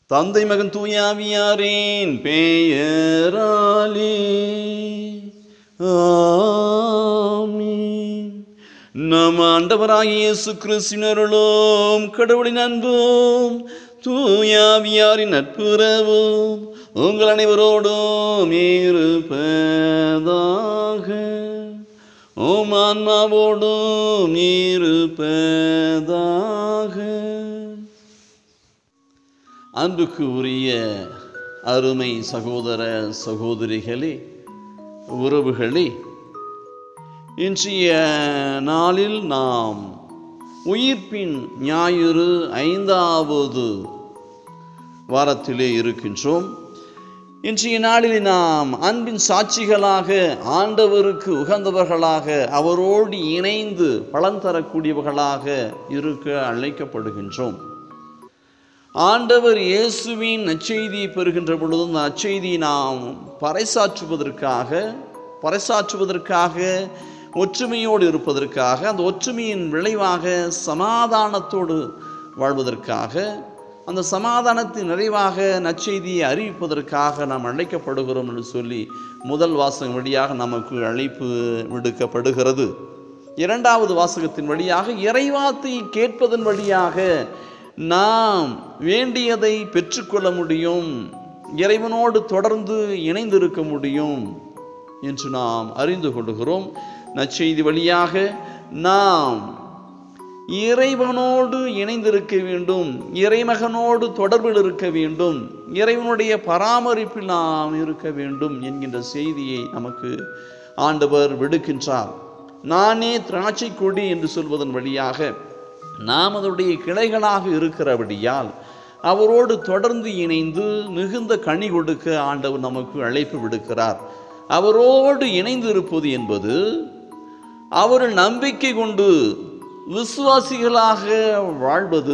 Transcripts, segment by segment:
தந்தை மகன் தூயாவியாரேன் பெயராலே ஆமீன் நம் ஆண்டவராகிய இயேசு கிறிஸ்தினருளும் கடவுளின் அன்பும் தூயாவியாரின் நட்புறவும் உங்கள் அனைவரோடும் இருப்பதாக ஓம் ஆன்மாவோடும் இருப்பதாக அன்புக்கு உரிய அருமை சகோதர சகோதரிகளே உறவுகளே இன்றைய நாளில் நாம் உயிர்ப்பின் ஞாயிறு ஐந்தாவது வாரத்திலே இருக்கின்றோம் இன்றைய நாளில் நாம் அன்பின் சாட்சிகளாக ஆண்டவருக்கு உகந்தவர்களாக அவரோடு இணைந்து பலன் தரக்கூடியவர்களாக இருக்க அழைக்கப்படுகின்றோம் ஆண்டவர் இயேசுவின் நற்செய்தியை பெறுகின்ற பொழுது அந்த நற்செய்தியை நாம் பறைசாற்றுவதற்காக பறைசாற்றுவதற்காக ஒற்றுமையோடு இருப்பதற்காக அந்த ஒற்றுமையின் விளைவாக சமாதானத்தோடு வாழ்வதற்காக அந்த சமாதானத்தின் நிறைவாக நற்செய்தியை அறிவிப்பதற்காக நாம் அழைக்கப்படுகிறோம் என்று சொல்லி முதல் வாசகம் வழியாக நமக்கு அழைப்பு விடுக்கப்படுகிறது இரண்டாவது வாசகத்தின் வழியாக இறைவாத்தை கேட்பதன் வழியாக நாம் வேண்டியதை பெற்றுக்கொள்ள முடியும் இறைவனோடு தொடர்ந்து இணைந்திருக்க முடியும் என்று நாம் அறிந்து கொள்கிறோம் நற்செய்தி வழியாக நாம் இறைவனோடு இணைந்திருக்க வேண்டும் இறைமகனோடு தொடர்பில் இருக்க வேண்டும் இறைவனுடைய பராமரிப்பில் நாம் இருக்க வேண்டும் என்கின்ற செய்தியை நமக்கு ஆண்டவர் விடுக்கின்றார் நானே திராட்சை கொடி என்று சொல்வதன் வழியாக நாம் அதனுடைய கிளைகளாக இருக்கிறபடியால் அவரோடு தொடர்ந்து இணைந்து மிகுந்த கனி கொடுக்க ஆண்டவர் நமக்கு அழைப்பு விடுக்கிறார் அவரோடு இணைந்து இருப்பது என்பது அவர் நம்பிக்கை கொண்டு விசுவாசிகளாக வாழ்வது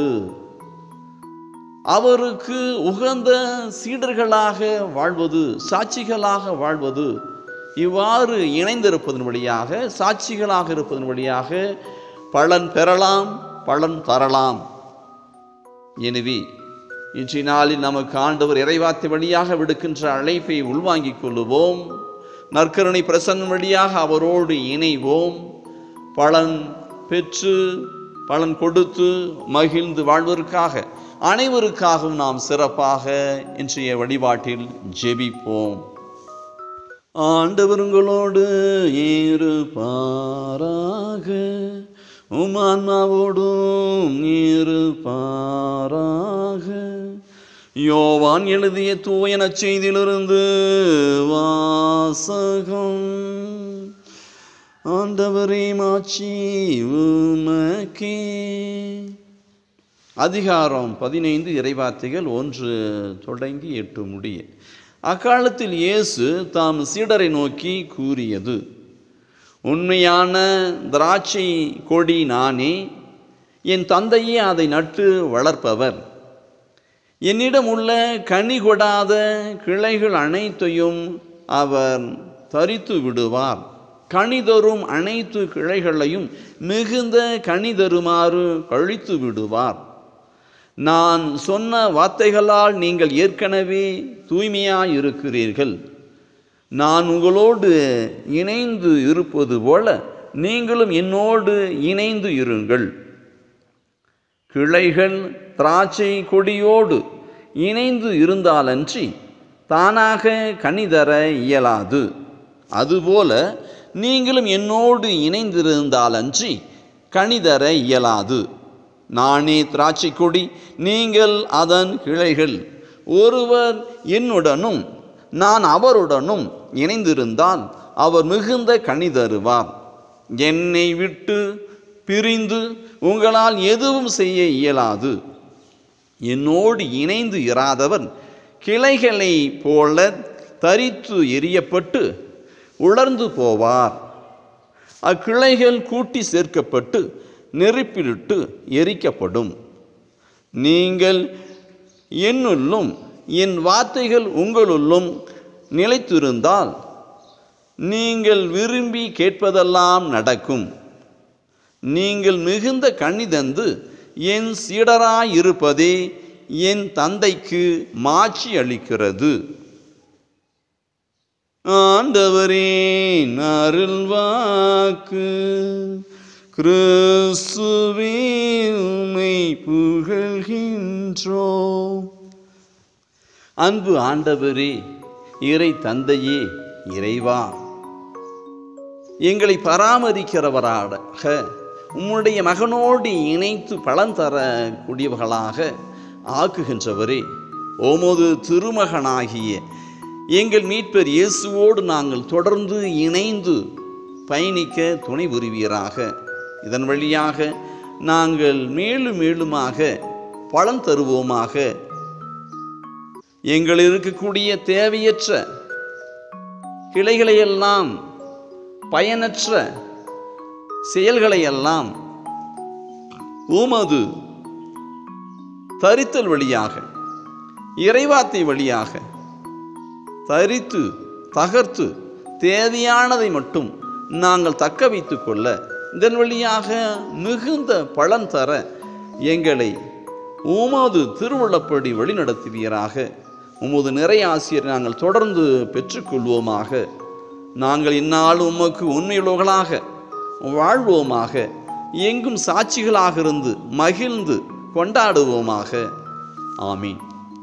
அவருக்கு உகந்த சீடர்களாக வாழ்வது சாட்சிகளாக வாழ்வது இவ்வாறு இணைந்திருப்பதன் வழியாக சாட்சிகளாக இருப்பதன் வழியாக பலன் பெறலாம் பலன் தரலாம் எனவே இன்றைய நாளில் நமக்கு ஆண்டவர் இறைவாத்தை வழியாக விடுக்கின்ற அழைப்பை உள்வாங்கிக் கொள்ளுவோம் நற்கருணை பிரசன்னம் வழியாக அவரோடு இணைவோம் பலன் பெற்று பலன் கொடுத்து மகிழ்ந்து வாழ்வதற்காக அனைவருக்காகவும் நாம் சிறப்பாக இன்றைய வழிபாட்டில் ஜெபிப்போம் ஆண்டவர் உங்களோடு இருப்பாராக உமான்மாவோடும் இருப்பாராக யோவான் எழுதிய தூய நற்செய்தியிலிருந்து வாசகம் ஆண்டவரே மாட்சி உமக்கே அதிகாரம் பதினைந்து இறைவார்த்தைகள் ஒன்று தொடங்கி எட்டு முடிய அக்காலத்தில் இயேசு தாம் சீடரை நோக்கி கூறியது உண்மையான திராட்சை கொடி நானே என் தந்தையே அதை நட்டு வளர்ப்பவர் என்னிடம் உள்ள கனி கொடாத கிளைகள் அனைத்தையும் அவர் தரித்து விடுவார் கனி தரும் அனைத்து கிளைகளையும் மிகுந்த கனி தருமாறு கழித்து விடுவார் நான் சொன்ன வார்த்தைகளால் நீங்கள் ஏற்கனவே தூய்மையாய் இருக்கிறீர்கள் நான் உங்களோடு இணைந்து இருப்பது போல நீங்களும் என்னோடு இணைந்து இருங்கள் கிளைகள் திராட்சை கொடியோடு இணைந்து இருந்தாலன்றி தானாக கனிதர இயலாது அதுபோல நீங்களும் என்னோடு இணைந்திருந்தாலன்றி கனிதர இயலாது நானே திராட்சை கொடி நீங்கள் அதன் கிளைகள் ஒருவர் என்னுடனும் நான் அவருடனும் இணைந்திருந்தால் அவர் மிகுந்த கனி தருவார் என்னை விட்டு பிரிந்து உங்களால் எதுவும் செய்ய இயலாது என்னோடு இணைந்து இராதவன் கிளைகளைப் போல தரித்து எரியப்பட்டு உலர்ந்து போவார் அக்கிளைகள் கூட்டி சேர்க்கப்பட்டு நெருப்பிலிட்டு எரிக்கப்படும் நீங்கள் என்னுள்ளும் என் வார்த்தைகள் உங்களுள்ளும் நிலைத்திருந்தால் நீங்கள் விரும்பி கேட்பதெல்லாம் நடக்கும் நீங்கள் மிகுந்த கண்ணி தந்து என் சீடராயிருப்பதே என் தந்தைக்கு மாட்சி அளிக்கிறது ஆண்டவரே அருள்வாக்கு கிறிஸ்துவே உம்மை புகழ்கின்றோம் அன்பு ஆண்டவரே இறை தந்தையே இறைவா எங்களை பராமரிக்கிறவராக உம்முடைய மகனோடு இணைத்து பலன் தரக்கூடியவர்களாக ஆக்குகின்றவரே ஓமது திருமகனாகிய எங்கள் மீட்பர் இயேசுவோடு நாங்கள் தொடர்ந்து இணைந்து பயணிக்க துணை புரிவீராக இதன் வழியாக நாங்கள் மேலும் மேலுமாக பலன் தருவோமாக எங்கள் இருக்கக்கூடிய தேவையற்ற கிளைகளையெல்லாம் பயனற்ற செயல்களையெல்லாம் உமது தரித்தல் வழியாக இறைவாத்தை வழியாக தரித்து தகர்த்து தேவையானதை மட்டும் நாங்கள் தக்க வைத்து கொள்ள இதன் வழியாக மிகுந்த பலன் தர எங்களை உமது திருவுள்ளப்படி வழிநடத்துவீராக உமது நிறை ஆசிரியர் நாங்கள் தொடர்ந்து பெற்றுக்கொள்வோமாக நாங்கள் இந்நாளும் உமக்கு உண்மையுள்ளவர்களாக வாழ்வோமாக எங்கும் சாட்சிகளாக இருந்து மகிழ்ந்து கொண்டாடுவோமாக ஆமீன்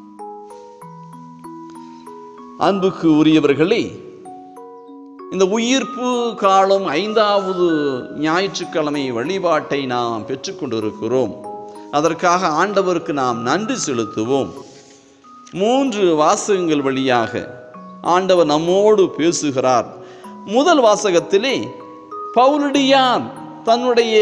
அன்புக்கு உரியவர்களே இந்த உயிர்ப்பு காலம் ஐந்தாவது ஞாயிற்றுக்கிழமை வழிபாட்டை நாம் பெற்றுக்கொண்டிருக்கிறோம் அதற்காக ஆண்டவருக்கு நாம் நன்றி செலுத்துவோம் மூன்று வாசகங்கள் வழியாக ஆண்டவர் நம்மோடு பேசுகிறார் முதல் வாசகத்திலே பவுலடியார் தன்னுடைய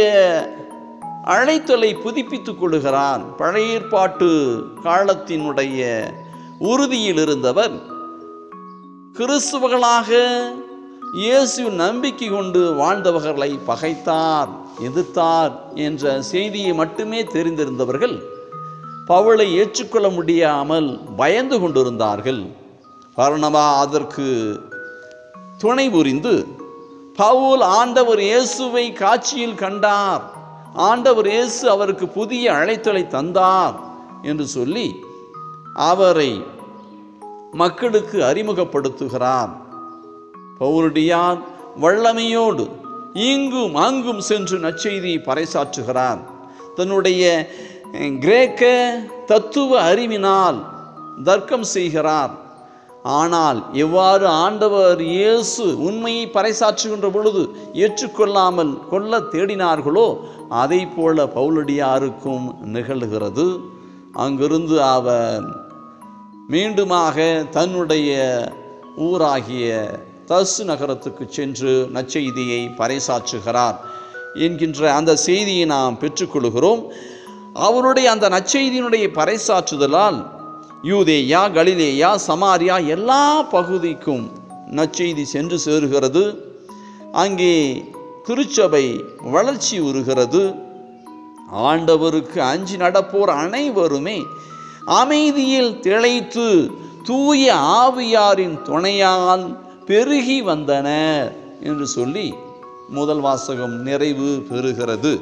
அழைத்தலை புதுப்பித்துக் கொள்கிறார் பழைய ஏற்பாட்டு காலத்தினுடைய உறுதியில் இருந்தவர் கிறிஸ்துவர்களாக இயேசு நம்பிக்கை கொண்டு வாழ்ந்தவர்களை பகைத்தார் எதிர்த்தார் என்ற செய்தியை மட்டுமே தெரிந்திருந்தவர்கள் பவுலை ஏற்றுக்கொள்ள முடியாமல் பயந்து கொண்டிருந்தார்கள் பரணவா அதற்கு துணை புரிந்து பவுல் ஆண்டவர் இயேசுவை காட்சியில் கண்டார் ஆண்டவர் இயேசு அவருக்கு புதிய அழைத்தலை தந்தார் என்று சொல்லி அவரை மக்களுக்கு அறிமுகப்படுத்துகிறார் பவுலடியார் வல்லமையோடு இங்கும் அங்கும் சென்று நற்செய்தியை பறைசாற்றுகிறார் தன்னுடைய அஹ், கிரேக்க தத்துவ அறிவினால் தர்க்கம் செய்கிறார் ஆனால் எவ்வாறு ஆண்டவர் இயேசு உண்மையை பறைசாற்றுகின்ற பொழுது ஏற்றுக்கொள்ளாமல் கொல்ல தேடினார்களோ அதை போல பவுலடியாருக்கும் நிகழ்கிறது அங்கிருந்து அவர் மீண்டுமாக தன்னுடைய ஊராகிய தசு நகரத்துக்கு சென்று நற்செய்தியை பறைசாற்றுகிறார் என்கின்ற அந்த செய்தியை நாம் பெற்றுக்கொள்கிறோம் அவருடைய அந்த நற்செய்தியினுடைய பறைசாற்றுதலால் யூதேயா கலிலேயா சமாரியா எல்லா பகுதிக்கும் நற்செய்தி சென்று சேருகிறது அங்கே திருச்சபை வளர்ச்சி உறுகிறது ஆண்டவருக்கு அஞ்சி நடப்போர் அனைவருமே அமைதியில் திளைத்து தூய ஆவியாரின் துணையால் பெருகி வந்தனர் என்று சொல்லி முதல் வாசகம் நிறைவு பெறுகிறது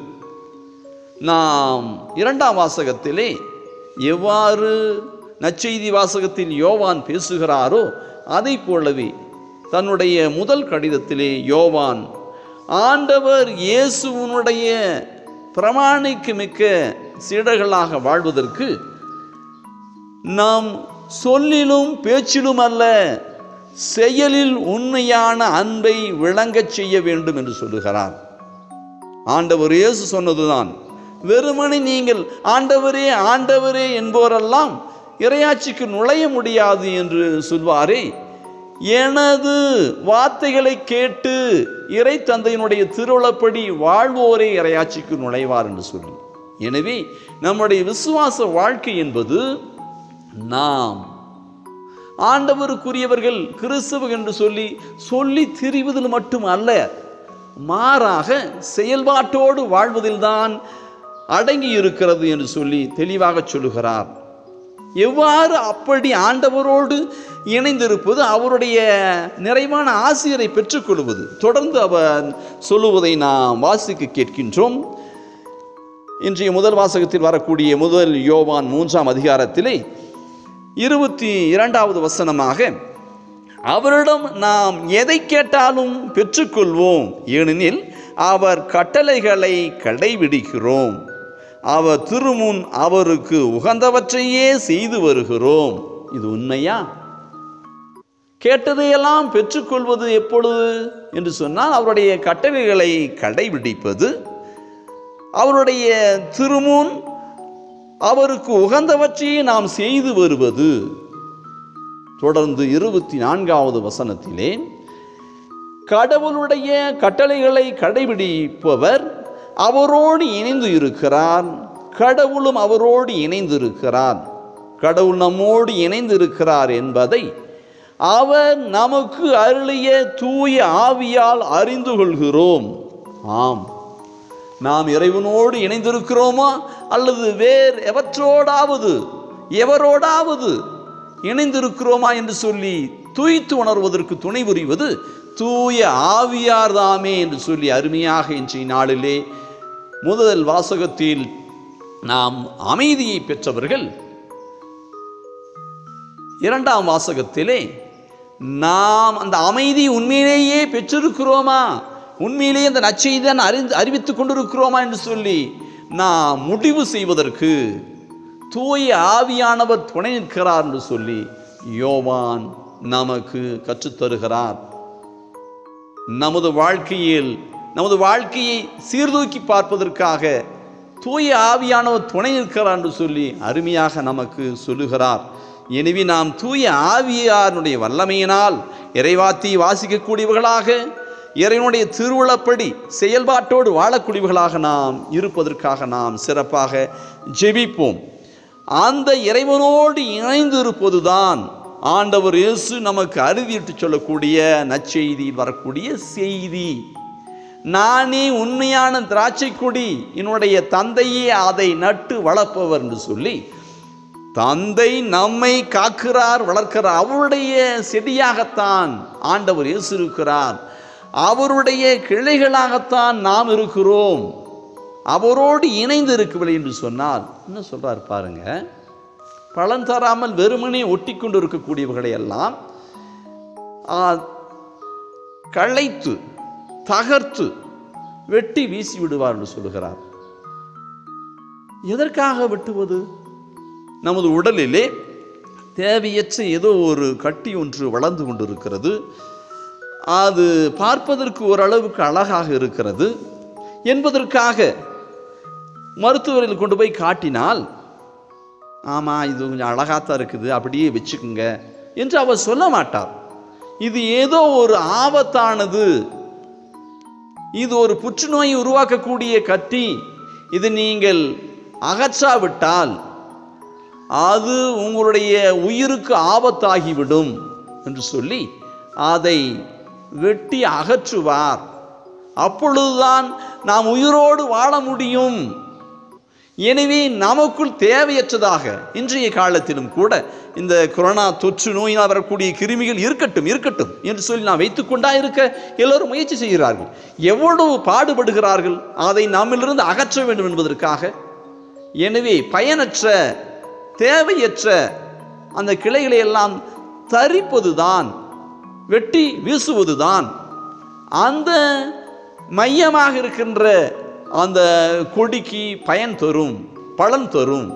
நாம் இரண்டாம் வாசகத்திலே எவ்வாறு நற்செய்தி வாசகத்தில் யோவான் பேசுகிறாரோ அதை போலவே தன்னுடைய முதல் கடிதத்திலே யோவான் ஆண்டவர் இயேசுவனுடைய பிரமாணிக்கு மிக்க சீடர்களாக வாழ்வதற்கு நாம் சொல்லிலும் பேச்சிலும் அல்ல செயலில் உண்மையான அன்பை விளங்கச் செய்ய வேண்டும் என்று சொல்லுகிறார் ஆண்டவர் இயேசு சொன்னதுதான் வெறுமனே நீங்கள் ஆண்டவரே ஆண்டவரே என்போரெல்லாம் இறையாட்சிக்கு நுழைய முடியாது என்று சொல்வாரே எனது வார்த்தைகளை கேட்டு இறை தந்தையினுடைய திருவுளப்படி வாழ்வோரே இறையாட்சிக்கு நுழைவார் என்று சொல்லி எனவே நம்முடைய விசுவாச வாழ்க்கை என்பது நாம் ஆண்டவருக்குரியவர்கள் கிறிஸ்துவ என்று சொல்லி சொல்லி திரிவதில் மட்டும் அல்ல மாறாக செயல்பாட்டோடு வாழ்வதில்தான் அடங்கி இருக்கிறது என்று சொல்லி தெளிவாக சொல்லுகிறார் எவ்வாறு அப்படி ஆண்டவரோடு இணைந்திருப்பது அவருடைய நிறைவான ஆசிரியரை பெற்றுக்கொள்வது தொடர்ந்து அவர் சொல்லுவதை நாம் வாசிக்க கேட்கின்றோம் இன்றைய முதல் வாசகத்தில் வரக்கூடிய முதல் யோவான் மூன்றாம் அதிகாரத்திலே இருபத்தி இரண்டாவது வசனமாக அவரிடம் நாம் எதை கேட்டாலும் பெற்றுக்கொள்வோம் ஏனெனில் அவர் கட்டளைகளை கடைபிடிக்கிறோம் அவர் திருமுன் அவருக்கு உகந்தவற்றையே செய்து வருகிறோம் இது உண்மையா கேட்டதையெல்லாம் பெற்றுக்கொள்வது எப்பொழுது என்று சொன்னால் அவருடைய கட்டளைகளை கடைபிடிப்பது அவருடைய திருமுன் அவருக்கு உகந்தவற்றையே நாம் செய்து வருவது தொடர்ந்து இருபத்தி நான்காவது வசனத்திலே கடவுளுடைய கட்டளைகளை கடைபிடிப்பவர் அவரோடு இணைந்து இருக்கிறார் கடவுளும் அவரோடு இணைந்து இருக்கிறார் கடவுள் நம்மோடு இணைந்து இருக்கிறார் என்பதை அவர் நமக்கு அருளிய தூய ஆவியால் அறிந்து கொள்கிறோம் ஆம் நாம் இறைவனோடு இணைந்திருக்கிறோமா அல்லது வேறு எவற்றோடாவது எவரோடாவது இணைந்திருக்கிறோமா என்று சொல்லி தூய்த்து உணர்வதற்கு துணை புரிவது தூய ஆவியார் தாமே என்று சொல்லி அருமையாக இன்றைய நாளிலே முதல் வாசகத்தில் நாம் அமைதியை பெற்றவர்கள் இரண்டாம் வாசகத்திலே நாம் அந்த அமைதி உண்மையிலேயே பெற்றிருக்கிறோமா உண்மையிலேயே அந்த நச்செய்தி தான் அறிந்து அறிவித்துக் கொண்டிருக்கிறோமா என்று சொல்லி நாம் முடிவு செய்வதற்கு தூய ஆவியானவர் துணை நிற்கிறார் என்று சொல்லி யோவான் நமக்கு கற்றுத்தருகிறார் நமது வாழ்க்கையில் நமது வாழ்க்கையை சீர்தூக்கி பார்ப்பதற்காக தூய ஆவியானவர் துணை நிற்கிறார் என்று சொல்லி அருமையாக நமக்கு சொல்லுகிறார் எனவே நாம் தூய ஆவியாருடைய வல்லமையினால் இறைவாத்தி வாசிக்கக்கூடியவர்களாக இறைவனுடைய திருவுளப்படி செயல்பாட்டோடு வாழக்கூடியவர்களாக நாம் இருப்பதற்காக நாம் சிறப்பாக ஜெபிப்போம் அந்த இறைவனோடு இணைந்து இருப்பதுதான் ஆண்டவர் இயேசு நமக்கு அறிவிட்டு சொல்லக்கூடிய நற்செய்தியில் வரக்கூடிய செய்தி நானே உண்மையான திராட்சை கொடி என்னுடைய தந்தையே அதை நட்டு வளர்ப்பவர் என்று சொல்லி தந்தை நம்மை காக்கிறார் வளர்க்கிறார் அவருடைய செடியாகத்தான் ஆண்டவர் இயேசு இருக்கிறார் அவருடைய கிளைகளாகத்தான் நாம் இருக்கிறோம் அவரோடு இணைந்து இருக்கவில்லை என்று சொன்னால் என்ன சொல்றார் பாருங்க பலன் தராமல் வெறுமனே ஒட்டி கொண்டு இருக்கக்கூடியவர்களை எல்லாம் ஆ, களைத்து தகர்த்து வெட்டி வீசி விடுவார் என்று சொல்லுகிறார் எதற்காக வெட்டுவது நமது உடலிலே தேவையற்ற ஏதோ ஒரு கட்டி ஒன்று வளர்ந்து கொண்டிருக்கிறது அது பார்ப்பதற்கு ஓரளவுக்கு அழகாக இருக்கிறது என்பதற்காக மருத்துவரில் கொண்டு போய் காட்டினால் ஆமாம் இது கொஞ்சம் அழகாத்தான் இருக்குது அப்படியே வச்சுக்குங்க என்று அவர் சொல்ல மாட்டார் இது ஏதோ ஒரு ஆபத்தானது இது ஒரு புற்றுநோயை உருவாக்கக்கூடிய கட்டி இது நீங்கள் அகற்றாவிட்டால் அது உங்களுடைய உயிருக்கு ஆபத்தாகிவிடும் என்று சொல்லி அதை வெட்டி அகற்றுவார் அப்பொழுதுதான் நாம் உயிரோடு வாழ முடியும் எனவே நமக்குள் தேவையற்றதாக இன்றைய காலத்திலும் கூட இந்த கொரோனா தொற்று நோயினால் வரக்கூடிய கிருமிகள் இருக்கட்டும் இருக்கட்டும் என்று சொல்லி நாம் வைத்துக்கொண்டா இருக்க எல்லோரும் முயற்சி செய்கிறார்கள் எவ்வளவு பாடுபடுகிறார்கள் அதை நம்மிலிருந்து அகற்ற வேண்டும் என்பதற்காக எனவே பயனற்ற தேவையற்ற அந்த கிளைகளை எல்லாம் தரிப்பதுதான் வெட்டி வீசுவதுதான் அந்த மையமாக இருக்கின்ற அந்த கொடிக்கு பயன் தரும் பலன் தரும்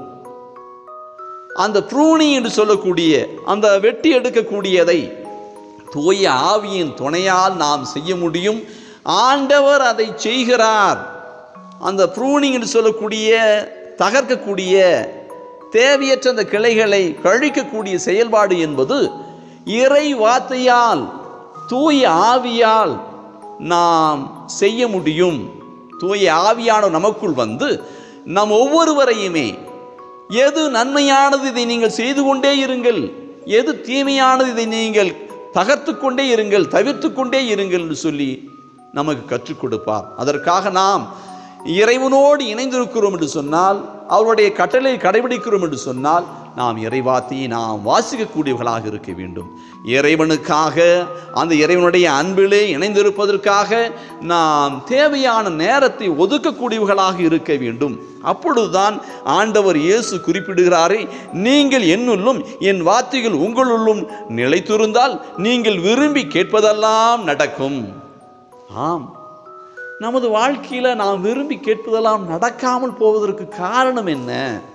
அந்த ப்ரூனி என்று சொல்லக்கூடிய அந்த வெட்டி எடுக்கக்கூடியதை தூய ஆவியின் துணையால் நாம் செய்ய முடியும் ஆண்டவர் அதை செய்கிறார் அந்த ப்ரூனிங் என்று சொல்லக்கூடிய தகர்க்கக்கூடிய தேவையற்ற அந்த கிளைகளை கழிக்கக்கூடிய செயல்பாடு என்பது இறை வார்த்தையால் தூய ஆவியால் நாம் செய்ய முடியும் தூய ஆவியான நமக்குள் வந்து நம் ஒவ்வொருவரையுமே எது நன்மையானது இதை நீங்கள் செய்து கொண்டே இருங்கள் எது தீமையானது இதை நீங்கள் தகர்த்து கொண்டே இருங்கள் தவிர்த்து கொண்டே இருங்கள் என்று சொல்லி நமக்கு கற்றுக் கொடுப்பார் அதற்காக நாம் இறைவனோடு இணைந்திருக்கிறோம் என்று சொன்னால் அவருடைய கட்டளை கடைபிடிக்கிறோம் என்று சொன்னால் நாம் இறைவாத்தியை நாம் வாசிக்கக்கூடியவர்களாக இருக்க வேண்டும் இறைவனுக்காக அந்த இறைவனுடைய அன்பிலே இணைந்திருப்பதற்காக நாம் தேவையான நேரத்தை ஒதுக்கக்கூடியவர்களாக இருக்க வேண்டும் அப்பொழுதுதான் ஆண்டவர் இயேசு குறிப்பிடுகிறாரே நீங்கள் என்னுள்ளும் என் வார்த்தைகள் உங்களுள்ளும் நிலைத்திருந்தால் நீங்கள் விரும்பி கேட்பதெல்லாம் நடக்கும் ஆம் நமது வாழ்க்கையில் நாம் விரும்பி கேட்பதெல்லாம் நடக்காமல் போவதற்கு காரணம் என்ன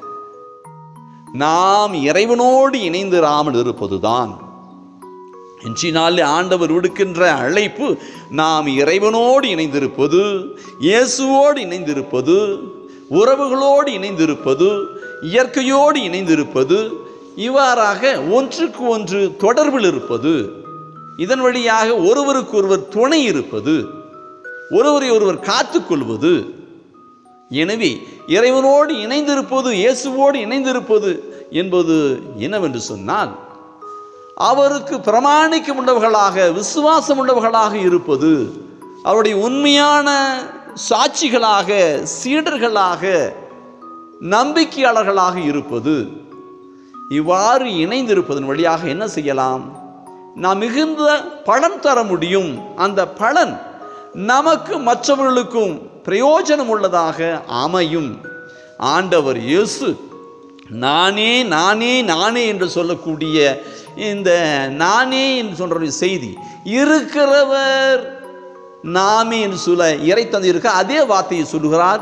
நாம் இறைவனோடு இணைந்திராமல் இருப்பதுதான் இன்றினாலே ஆண்டவர் விடுக்கின்ற அழைப்பு நாம் இறைவனோடு இணைந்திருப்பது இயேசுவோடு இணைந்திருப்பது உறவுகளோடு இணைந்திருப்பது இயற்கையோடு இணைந்திருப்பது இவ்வாறாக ஒன்றுக்கு ஒன்று தொடர்பில் இருப்பது இதன் வழியாக ஒருவருக்கொருவர் துணை இருப்பது ஒருவரை ஒருவர் காத்துக்கொள்வது எனவே இறைவனோடு இணைந்திருப்பது இயேசுவோடு இணைந்திருப்பது என்பது என்னவென்று சொன்னால் அவருக்கு பிரமாணிக்கம் உள்ளவர்களாக விசுவாசம் உள்ளவர்களாக இருப்பது அவருடைய உண்மையான சாட்சிகளாக சீடர்களாக நம்பிக்கையாளர்களாக இருப்பது இவ்வாறு இணைந்திருப்பதன் வழியாக என்ன செய்யலாம் நாம் மிகுந்த பலன் தர முடியும் அந்த பலன் நமக்கு மற்றவர்களுக்கும் பிரயோஜனம் உள்ளதாக அமையும் ஆண்டவர் இயேசு நானே நானே நானே என்று சொல்லக்கூடிய இந்த நானே என்று சொல்ற செய்தி இருக்கிறவர் நாமே என்று சொல்ல இறை தந்தை இருக்க அதே வார்த்தையை சொல்லுகிறார்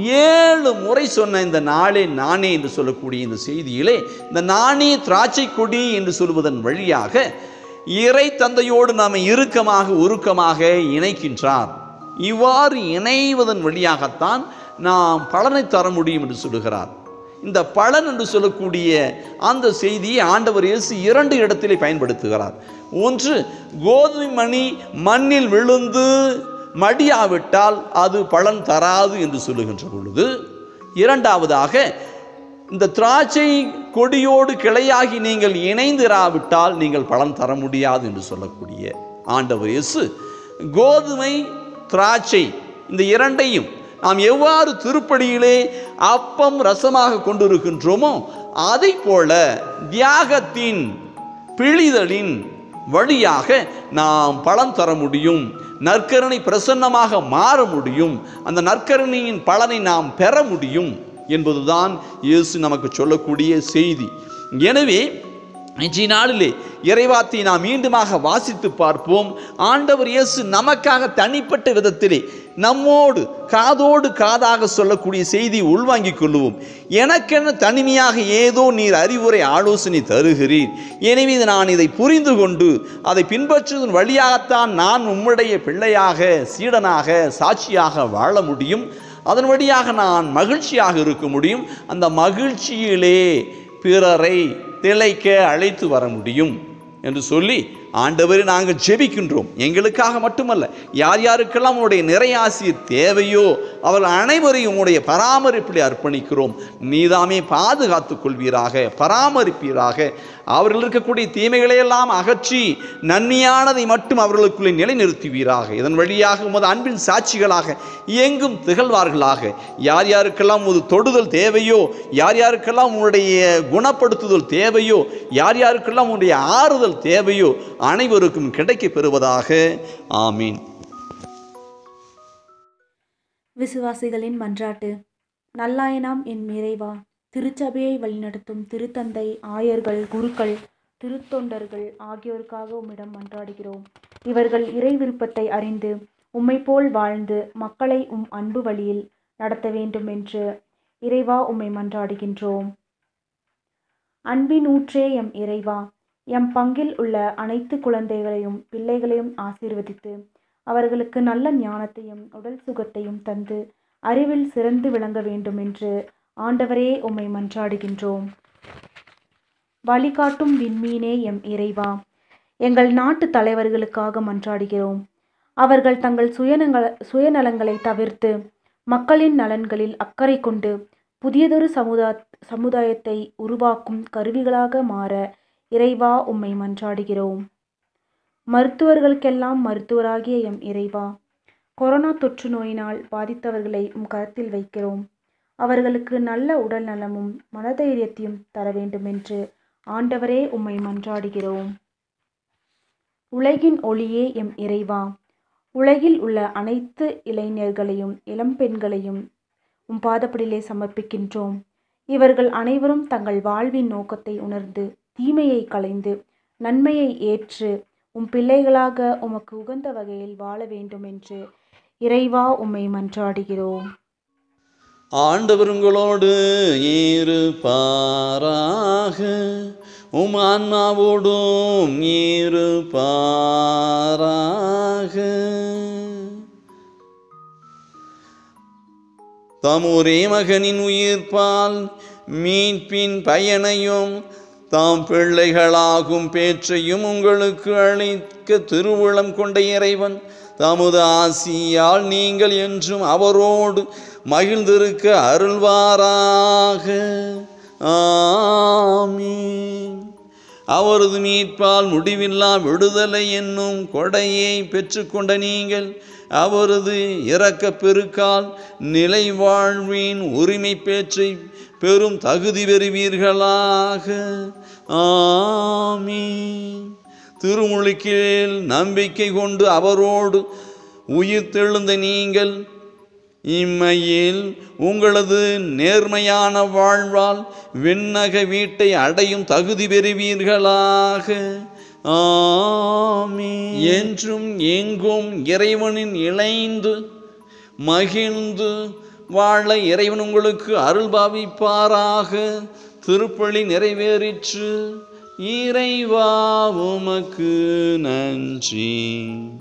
ஏழு முறை சொன்ன இந்த நாளே நானே என்று சொல்லக்கூடிய இந்த செய்தியிலே இந்த நானே திராட்சை கொடி என்று சொல்வதன் வழியாக இறை தந்தையோடு நாம் இறுக்கமாக உருக்கமாக இணைக்கின்றார் இவ்வாறு இணைவதன் வழியாகத்தான் நாம் பலனை தர முடியும் என்று சொல்லுகிறார் இந்த பலன் என்று சொல்லக்கூடிய அந்த செய்தியை ஆண்டவர் இயேசு இரண்டு இடத்திலே பயன்படுத்துகிறார் ஒன்று கோதுமை மணி மண்ணில் விழுந்து மடியாவிட்டால் அது பலன் தராது என்று சொல்லுகின்ற பொழுது இரண்டாவதாக இந்த திராட்சை கொடியோடு கிளையாகி நீங்கள் இணைந்திராவிட்டால் நீங்கள் பலன் தர முடியாது என்று சொல்லக்கூடிய ஆண்டவர் இயேசு கோதுமை திராட்சை இந்த இரண்டையும் நாம் எவ்வாறு திருப்படியிலே அப்பம் ரசமாக கொண்டிருக்கின்றோமோ அதை போல தியாகத்தின் பிழிதலின் வழியாக நாம் பலன் தர முடியும் நற்கரணை பிரசன்னமாக மாற முடியும் அந்த நற்கரணையின் பலனை நாம் பெற முடியும் என்பதுதான் இயேசு நமக்கு சொல்லக்கூடிய செய்தி எனவே இன்றைய நாளிலே இறைவாத்தை நாம் மீண்டுமாக வாசித்து பார்ப்போம் ஆண்டவர் இயேசு நமக்காக தனிப்பட்ட விதத்திலே நம்மோடு காதோடு காதாக சொல்லக்கூடிய செய்தி உள்வாங்கிக் கொள்ளுவோம் எனக்கென தனிமையாக ஏதோ நீர் அறிவுரை ஆலோசனை தருகிறீர் எனவே இது நான் இதை புரிந்து கொண்டு அதை பின்பற்றுவதன் வழியாகத்தான் நான் உம்முடைய பிள்ளையாக சீடனாக சாட்சியாக வாழ முடியும் அதன் வழியாக நான் மகிழ்ச்சியாக இருக்க முடியும் அந்த மகிழ்ச்சியிலே பிறரை திளைக்க அழைத்து வர முடியும் என்று சொல்லி ஆண்டவரை நாங்கள் ஜெபிக்கின்றோம் எங்களுக்காக மட்டுமல்ல யார் யாருக்கெல்லாம் உங்களுடைய நிறையாசிர் தேவையோ அவர்கள் அனைவரையும் உங்களுடைய பராமரிப்பில் அர்ப்பணிக்கிறோம் நீதாமே பாதுகாத்துக் கொள்வீராக பராமரிப்பீராக அவர்கள் இருக்கக்கூடிய தீமைகளையெல்லாம் அகற்றி நன்மையானதை மட்டும் அவர்களுக்குள்ளே நிலைநிறுத்துவீராக இதன் வழியாக உமது அன்பின் சாட்சிகளாக எங்கும் திகழ்வார்களாக யார் யாருக்கெல்லாம் உமது தொடுதல் தேவையோ யார் யாருக்கெல்லாம் உன்னுடைய குணப்படுத்துதல் தேவையோ யார் யாருக்கெல்லாம் உன்னுடைய ஆறுதல் தேவையோ அனைவருக்கும் கிடைக்கப் பெறுவதாக ஆமீன் விசுவாசிகளின் மன்றாட்டு நல்லாயனாம் என் இறைவா திருச்சபையை வழிநடத்தும் திருத்தந்தை ஆயர்கள் குருக்கள் திருத்தொண்டர்கள் ஆகியோருக்காக உம்மிடம் மன்றாடுகிறோம் இவர்கள் இறை விருப்பத்தை அறிந்து உம்மை போல் வாழ்ந்து மக்களை உம் அன்பு வழியில் நடத்த வேண்டும் என்று இறைவா உம்மை மன்றாடுகின்றோம் அன்பின் ஊற்றே எம் இறைவா எம் பங்கில் உள்ள அனைத்து குழந்தைகளையும் பிள்ளைகளையும் ஆசீர்வதித்து அவர்களுக்கு நல்ல ஞானத்தையும் உடல் சுகத்தையும் தந்து அறிவில் சிறந்து விளங்க வேண்டும் என்று ஆண்டவரே உம்மை மன்றாடுகின்றோம் வழிகாட்டும் விண்மீனே எம் இறைவா எங்கள் நாட்டு தலைவர்களுக்காக மன்றாடுகிறோம் அவர்கள் தங்கள் சுயநல சுயநலங்களை தவிர்த்து மக்களின் நலன்களில் அக்கறை கொண்டு புதியதொரு சமுதா சமுதாயத்தை உருவாக்கும் கருவிகளாக மாற இறைவா உம்மை மன்றாடுகிறோம் மருத்துவர்களுக்கெல்லாம் மருத்துவராகிய எம் இறைவா கொரோனா தொற்று நோயினால் பாதித்தவர்களை உம் கருத்தில் வைக்கிறோம் அவர்களுக்கு நல்ல உடல் நலமும் மனதைரியத்தையும் தர வேண்டுமென்று ஆண்டவரே உம்மை மன்றாடுகிறோம் உலகின் ஒளியே எம் இறைவா உலகில் உள்ள அனைத்து இளைஞர்களையும் இளம்பெண்களையும் உம் பாதப்படியிலே சமர்ப்பிக்கின்றோம் இவர்கள் அனைவரும் தங்கள் வாழ்வின் நோக்கத்தை உணர்ந்து தீமையை களைந்து நன்மையை ஏற்று உம் பிள்ளைகளாக உமக்கு உகந்த வகையில் வாழ வேண்டும் என்று இறைவா உம்மை மன்றாடுகிறோம் ஆண்டவர் உங்களோடு இருப்பாராக உம் ஆன்மாவோடும் இருப்பாராக தமுரே மகனின் உயிர்ப்பால் மீட்பின் பயனையும் தாம் பிள்ளைகளாகும் பேற்றையும் உங்களுக்கு அளிக்க திருவுளம் கொண்ட இறைவன் தமது ஆசியால் நீங்கள் என்றும் அவரோடு மகிழ்ந்திருக்க அருள்வாராக ஆமீன் அவரது மீட்பால் முடிவில்லா விடுதலை என்னும் கொடையை பெற்றுக்கொண்ட நீங்கள் அவரது இரக்க பெருக்கால் நிலை வாழ்வின் உரிமை பேற்றை பெரும் தகுதி பெறுவீர்களாக ஆமீன் திருமுழுக்கில் நம்பிக்கை கொண்டு அவரோடு உயிர்த்தெழுந்த நீங்கள் இம்மையில் உங்களது நேர்மையான வாழ்வால் விண்ணக வீட்டை அடையும் தகுதி பெறுவீர்களாக ஆமீ என்றும் எங்கும் இறைவனின் இணைந்து மகிழ்ந்து வாழ இறைவன் உங்களுக்கு அருள் பாவிப்பாராக திருப்பலி நிறைவேறிற்று இறைவா உமக்கு நன்றி